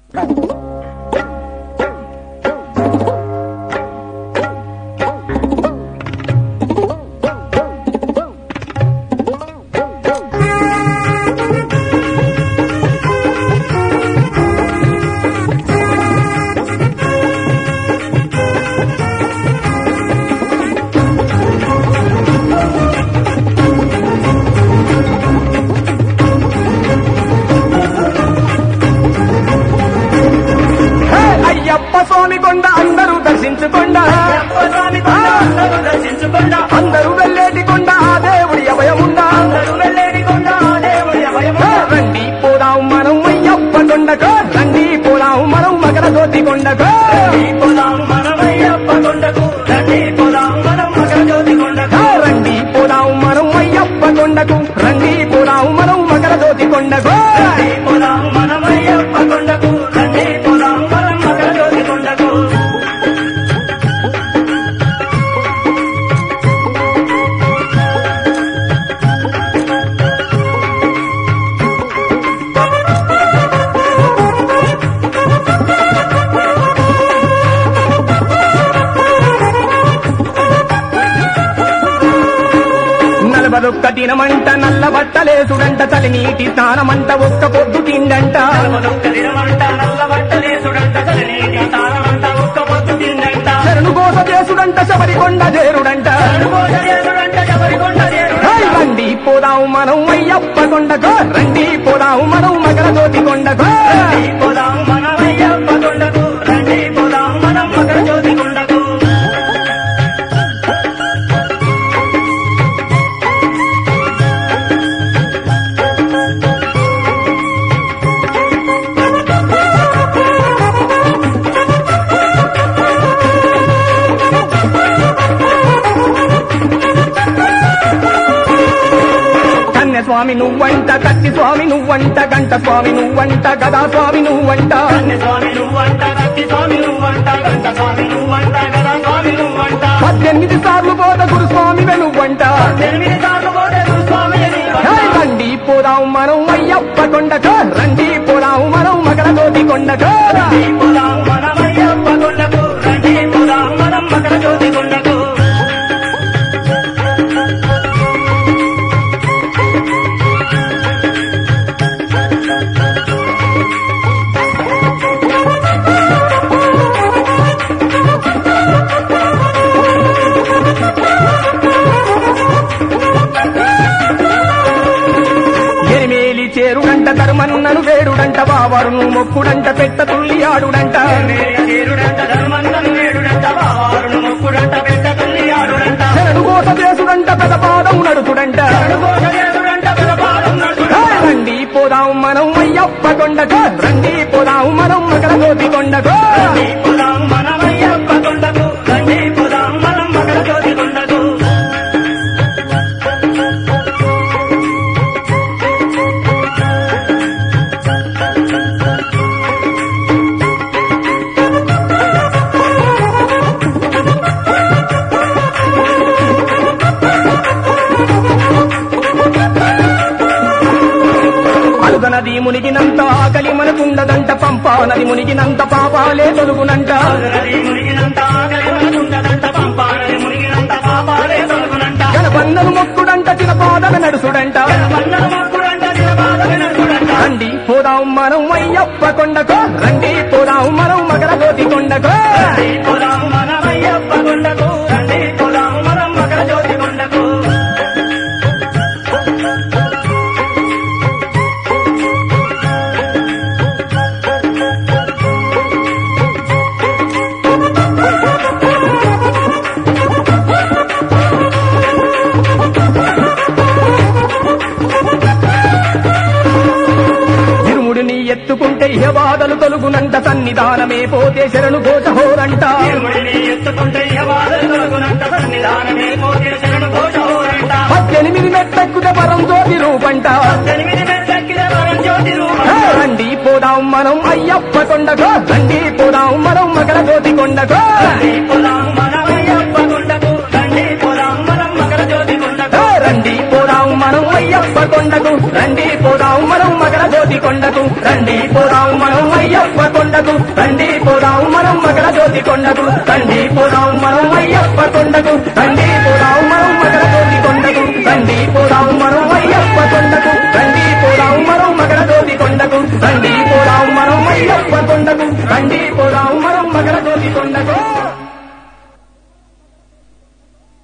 హే, అయ్యప్ప స్వామి కొండ అందరూ దర్శించుకొండ స్వామి కొండ అందరూ దర్శించుకొండ అందరూ వెళ్ళేటి కొండ ఆ దేవుడి అభయముండ అందరూ వెళ్ళేది కొండ ఆ దేవుడి అభయము హే, రండి పోదాం మనం అయ్యప్ప కొండకు రండి పోదాం మనం మకర జ్యోతి కొండకు రండి పోదాం మనమయ్యప్ప కొండకు రండి పోదాం మనం మకర జ్యోతి కొండకు హే, రండి పోదాం మనం అయ్యప్ప కొండకు రండి పోదాం మనం మకర జ్యోతి కొండకు రండి పోదాం మనమయ్యప్ప కొండకు రండి పోదాం మనం మకర జ్యోతి కొండకు నలభదొక్క దినమంట నల్ల బట్టలేసుడంట తలి నీటి స్నానమంట ఒక్క పొద్దు తిండంట ఒక్క దినమంట నల్ల బట్టలేసుడంట చలినీటి తారమంట ఒక్క పొద్దు తిండంట శరణు కోస చేసుడంట శబరి కొండ చేరుడంట అనుకోస చేసుడంట ఎవరి కొండ చేరుడంట హే, రండి పోదాం మనం అయ్యప్ప కొండకు రండి పోదాం మనం మకర జ్యోతి కొండకు రండి పోదాం మనమయ్యప్ప కొండకు రండి పోదాం మనం మకర జ్యోతి కొండకు కన్య స్వామి నువ్వంట కత్తి స్వామి నువ్వంట గంట స్వామి నువ్వంట గదా స్వామి నువ్వంట కన్య స్వామి నువ్వంట కత్తి స్వామి నువ్వంట గంట స్వామి నువ్వంట గదా స్వామి నువ్వంట పద్దెనిమిది సార్లు పోత గురు స్వామి నువ్వంట ఎనిమిది సార్లు పోతే స్వామి అని హే, రండి పోదాం మనం అయ్యప్ప కొండకు రండి పోదాం మనం మకర జ్యోతి కొండకు రండి పోదాం మనమయ్యప్ప కొండకు రండి పోదాం మనం మకర జ్యోతి కొండకు ఎరిమేలి చేరుడంట ధర్మన్నను వేడుడంట బావరును మొక్కుడంట పెట్ట తుల్లి ఆడుడంట చేరుడంట ధర్మంతను వేడుడంట బావారును మొక్కుడంట పెద్ద తల్లి ఆడుడంట శరణు కోస చేసుడంట పెద పాదం నడుచుడంట అనుకోస చేసుడంట బలపాదం హే, నడుచుడంట రండి పోదాం మనం అయ్యప్ప కొండకు రండి పోదాం మనం మకర జ్యోతి కొండకు రండి పోదాం మనమయ్యప్ప కొండకు రండి పోదాం మనం మకర జ్యోతి కొండకు అలుగ నది మునిగినంత ఆకలి మనకుండదంట పంపా నది మునిగినంత పాపాలే తొలుగునంట నది మునిగినంత ఆకలి మనకుండదంట పంపానది మునిగినంత పాపాలే తొలగునంట గణపన్నలు మొక్కుడంట చిన్న పాదల నడుసుడంట వందల మొక్కుడంట నిలబాధలు నడుచుడంట రండి పోదాం మనం అయ్యప్ప కొండకు రండి పోదాం మనం మకర జ్యోతి కొండకు రండి పోదాం మనమయ్యప్ప కొండకు రండి పోదాం మనం మకర జ్యోతి కొండకు ఇరుముడిని ఎత్తుకుంటే ఇహ బాధలు తొలుగునంట సన్నిధానమే పోతే శరణు ఘోషహోరంట దేవుడిని ఎత్తుకుంటే యవాదలు తొలగునంట సన్నిధానమే పోతే శరణు ఘోషోరంట పద్దెనిమిది మెట్టెక్కుతే పరం జ్యోతి రూపంట ఎనిమిది మెట్లెక్కిన వరం జ్యోతి రూపం హే, రండి పోదాం మనం అయ్యప్ప కొండకు రండి పోదాం మనం మకర జ్యోతి కొండకు రండి పోదాం మనమయ్యప్ప కొండకు రండి పోదాం మనం మకర జ్యోతి కొండకు హే, రండి పోదాం మనం అయ్యప్ప కొండకు రండి పోదాం మనం మకర జ్యోతి కొండకు రండి పోదాం మనం అయ్యప్ప కొండ కొండకు తండ్రి పోదాం మనం మకర జ్యోతి కొండకు తండ్రి పోదాం మనం అయ్యప్ప కొండకు తండ్రి పోదాం మనం మకర జ్యోతి కొండకు తండ్రి పోదాం మనం అయ్యప్ప కొండకు తండ్రి పోదాం మనం మకర జ్యోతి కొండకు తండ్రి పోదాం మనం అయ్యప్ప కొండకు తండ్రి